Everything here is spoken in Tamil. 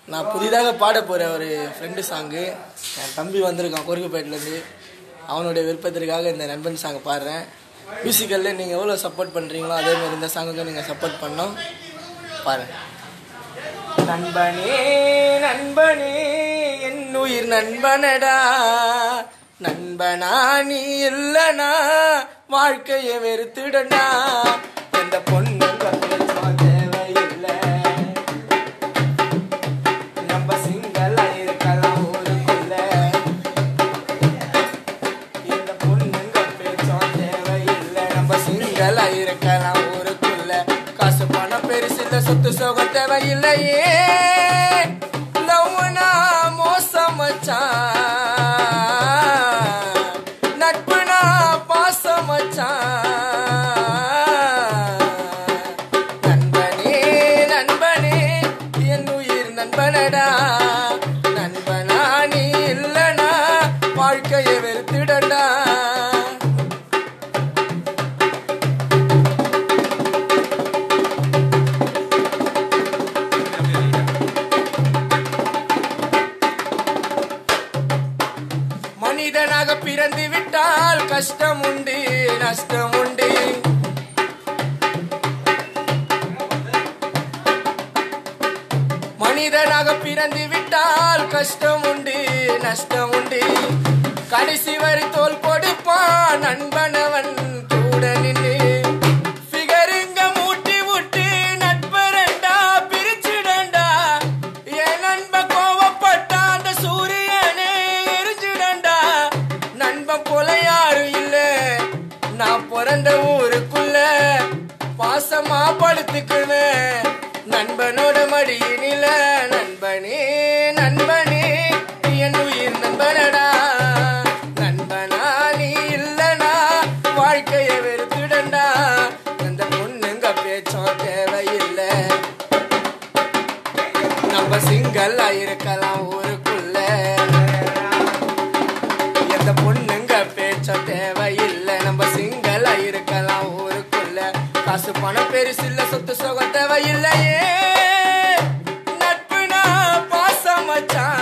நான் புதிதாக பாட போகிற ஒரு ஃப்ரெண்டு சாங்கு என் தம்பி வந்திருக்கான் கொருக்குப்பேட்டிலேருந்து அவனுடைய விருப்பத்திற்காக இந்த நண்பன் சாங் பாடுறேன் மியூசிக்கலில் நீங்கள் எவ்வளோ சப்போர்ட் பண்ணுறீங்களோ அதேமாதிரி இந்த சாங்குக்கு நீங்கள் சப்போர்ட் பண்ணோம் பாருங்க நண்பனே நண்பனே என் உயிர் நண்பனடா நண்பனா நீ இல்லனா வாழ்க்கையை வெறுத்துடனா எந்த பொண்ணுங்க பேச்சும் தேவையில்லை நம்ம சிங்களா இருக்கலாம் ஊருக்குள்ள இந்த பொண்ணுங்க பேச்சும் தேவையில்லை நம்ம சிங்களா இருக்கலாம் ஊருக்குள்ள காசு பணம் பெருசு இல்ல சொத்து சோகம் தேவையில்லையே லவ்னா மோசம் மச்சான் நட்புனா பாசம் மச்சான் நண்பனே நண்பனே என் உயிர் நண்பனடா நண்பனா நீ இல்லனா வாழ்க்கையை வெறுத்துடடா மனிதனாக பிறந்து விட்டால் கஷ்டம் உண்டு நஷ்டம் உண்டு மனிதனாக பிறந்து விட்டால் கஷ்டம் உண்டு நஷ்டம் உண்டு கடைசி வரை தோல் கொடுப்பான் நண்பனவன் கூட நின்று ஃபிகருங்க மூட்டி விட்டு நட்பரண்டா பிரிச்சிடண்டா என் நண்ப கோவப்பட்டா அந்த சூரியனே எரிஞ்சிடண்டா நண்பன் போல யாரும் இல்ல நான் பிறந்த ஊருக்குள்ள பாசமா படுத்துக்குவேன் நண்பனோட மடியினில நண்பனே நண்பனே நீ என் உயிர் நண்பனடா நண்பனா நீ இல்லனா வாழ்க்கையை வெறுத்துடண்டா அந்த பொண்ணுங்க பேச்சும் தேவையில்லை நம்ம சிங்கல்லா இருக்கலாம் ஊருக்குள்ள எந்த பொண்ணுங்க பேச்ச தேவையில்லை நம்ம சிங்கலா இருக்கலாம் ஊருக்குள்ள காசு பணம் பெருசு இல்ல சொத்து சுகம் தேவையில்லையே நட்புனா பாசம் மச்சான்